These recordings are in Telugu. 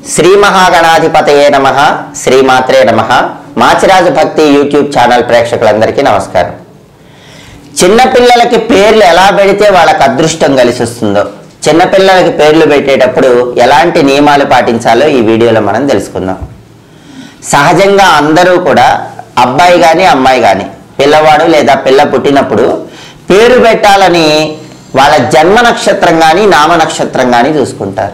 శ్రీ మహాగణాధిపతయే నమ శ్రీమాత్రే నమ మాచిరాజు భక్తి యూట్యూబ్ ఛానల్ ప్రేక్షకులందరికీ నమస్కారం చిన్నపిల్లలకి పేర్లు ఎలా పెడితే వాళ్ళకి అదృష్టం కలిసి వస్తుందో చిన్నపిల్లలకి పేర్లు పెట్టేటప్పుడు ఎలాంటి నియమాలు పాటించాలో ఈ వీడియోలో మనం తెలుసుకుందాం సహజంగా అందరూ కూడా అబ్బాయి కానీ అమ్మాయి కానీ పిల్లవాడు లేదా పిల్ల పుట్టినప్పుడు పేరు పెట్టాలని వాళ్ళ జన్మ నక్షత్రం కానీ నామ నక్షత్రం కానీ చూసుకుంటారు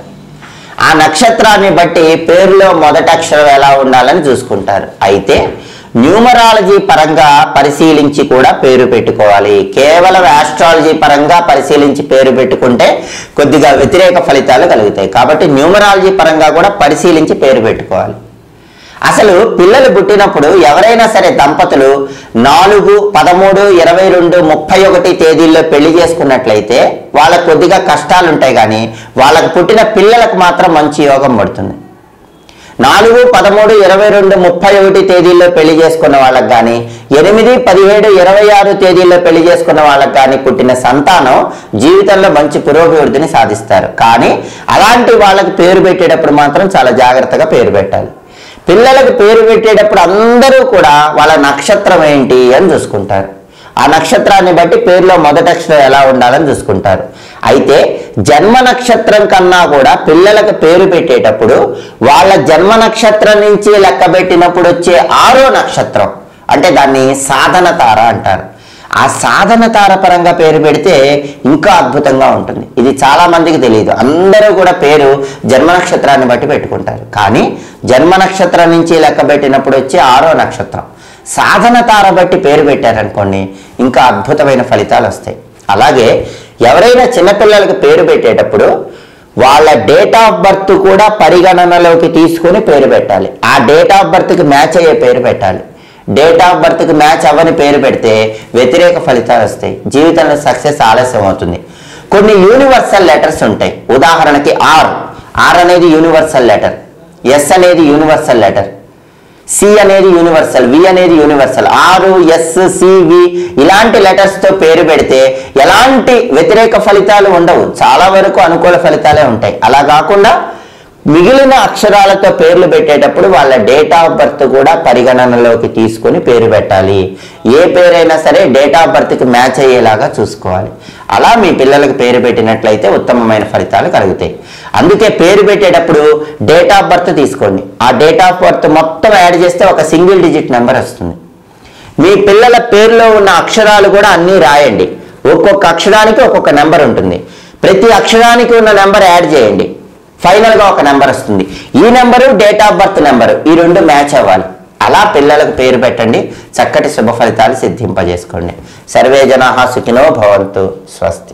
ఆ నక్షత్రాన్ని బట్టి పేరులో మొదటి అక్షరం ఎలా ఉండాలని చూసుకుంటారు అయితే న్యూమరాలజీ పరంగా పరిశీలించి కూడా పేరు పెట్టుకోవాలి కేవలం ఆస్ట్రాలజీ పరంగా పరిశీలించి పేరు పెట్టుకుంటే కొద్దిగా వ్యతిరేక ఫలితాలు కలుగుతాయి కాబట్టి న్యూమరాలజీ పరంగా కూడా పరిశీలించి పేరు పెట్టుకోవాలి అసలు పిల్లలు పుట్టినప్పుడు ఎవరైనా సరే దంపతులు నాలుగు పదమూడు ఇరవై రెండు ముప్పై ఒకటి తేదీల్లో పెళ్లి చేసుకున్నట్లయితే వాళ్ళకు కొద్దిగా కష్టాలు ఉంటాయి కానీ వాళ్ళకు పుట్టిన పిల్లలకు మాత్రం మంచి యోగం పడుతుంది నాలుగు పదమూడు ఇరవై రెండు ముప్పై ఒకటి తేదీల్లో పెళ్లి చేసుకున్న వాళ్ళకి కానీ ఎనిమిది పదిహేడు ఇరవై ఆరు తేదీల్లో పెళ్లి చేసుకున్న వాళ్ళకి కానీ పుట్టిన సంతానం జీవితంలో మంచి పురోభివృద్ధిని సాధిస్తారు కానీ అలాంటి వాళ్ళకి పేరు పెట్టేటప్పుడు మాత్రం చాలా జాగ్రత్తగా పేరు పెట్టాలి పిల్లలకు పేరు పెట్టేటప్పుడు అందరూ కూడా వాళ్ళ నక్షత్రం ఏంటి అని చూసుకుంటారు ఆ నక్షత్రాన్ని బట్టి పేరులో మొదటి అక్షరం ఎలా ఉండాలని చూసుకుంటారు అయితే జన్మ నక్షత్రం కన్నా కూడా పిల్లలకు పేరు పెట్టేటప్పుడు వాళ్ళ జన్మ నక్షత్రం నుంచి లెక్క పెట్టినప్పుడు వచ్చే ఆరో నక్షత్రం అంటే దాన్ని సాధన తార అంటారు ఆ సాధన తార పరంగా పేరు పెడితే ఇంకా అద్భుతంగా ఉంటుంది ఇది చాలా మందికి తెలియదు అందరూ కూడా పేరు జన్మ నక్షత్రాన్ని బట్టి పెట్టుకుంటారు కానీ జన్మ నక్షత్రం నుంచి లెక్క పెట్టినప్పుడు వచ్చే ఆరో నక్షత్రం సాధన తార బట్టి పేరు పెట్టారనుకోండి ఇంకా అద్భుతమైన ఫలితాలు వస్తాయి అలాగే ఎవరైనా చిన్నపిల్లలకు పేరు పెట్టేటప్పుడు వాళ్ళ డేట్ ఆఫ్ బర్త్ కూడా పరిగణనలోకి తీసుకొని పేరు పెట్టాలి ఆ డేట్ ఆఫ్ బర్త్కి మ్యాచ్ అయ్యే పేరు పెట్టాలి డేట్ ఆఫ్ బర్త్కి మ్యాచ్ అవ్వని పేరు పెడితే వ్యతిరేక ఫలితాలు వస్తాయి జీవితంలో సక్సెస్ ఆలస్యం అవుతుంది కొన్ని యూనివర్సల్ లెటర్స్ ఉంటాయి ఉదాహరణకి ఆర్ ఆర్ అనేది యూనివర్సల్ లెటర్ ఎస్ అనేది యూనివర్సల్ లెటర్ సి అనేది యూనివర్సల్ వి అనేది యూనివర్సల్ ఆరు ఎస్ సి వి ఇలాంటి లెటర్స్ తో పేరు పెడితే ఎలాంటి వ్యతిరేక ఫలితాలు ఉండవు చాలా వరకు అనుకూల ఫలితాలే ఉంటాయి అలా కాకుండా మిగిలిన అక్షరాలతో పేర్లు పెట్టేటప్పుడు వాళ్ళ డేట్ ఆఫ్ బర్త్ కూడా పరిగణనలోకి తీసుకొని పేరు పెట్టాలి ఏ పేరైనా సరే డేట్ ఆఫ్ బర్త్కి మ్యాచ్ అయ్యేలాగా చూసుకోవాలి అలా మీ పిల్లలకు పేరు పెట్టినట్లయితే ఉత్తమమైన ఫలితాలు కలుగుతాయి అందుకే పేరు పెట్టేటప్పుడు డేట్ ఆఫ్ బర్త్ తీసుకోండి ఆ డేట్ ఆఫ్ బర్త్ మొత్తం యాడ్ చేస్తే ఒక సింగిల్ డిజిట్ నెంబర్ వస్తుంది మీ పిల్లల పేరులో ఉన్న అక్షరాలు కూడా అన్నీ రాయండి ఒక్కొక్క అక్షరానికి ఒక్కొక్క నెంబర్ ఉంటుంది ప్రతి అక్షరానికి ఉన్న నెంబర్ యాడ్ చేయండి ఫైనల్గా ఒక నెంబర్ వస్తుంది ఈ number date of birth number ఈ రెండు మ్యాచ్ అవ్వాలి అలా పిల్లలకు పేరు పెట్టండి చక్కటి శుభ ఫలితాలు సిద్ధింపజేసుకోండి సర్వే జనా సుఖినో భవంతు స్వస్తి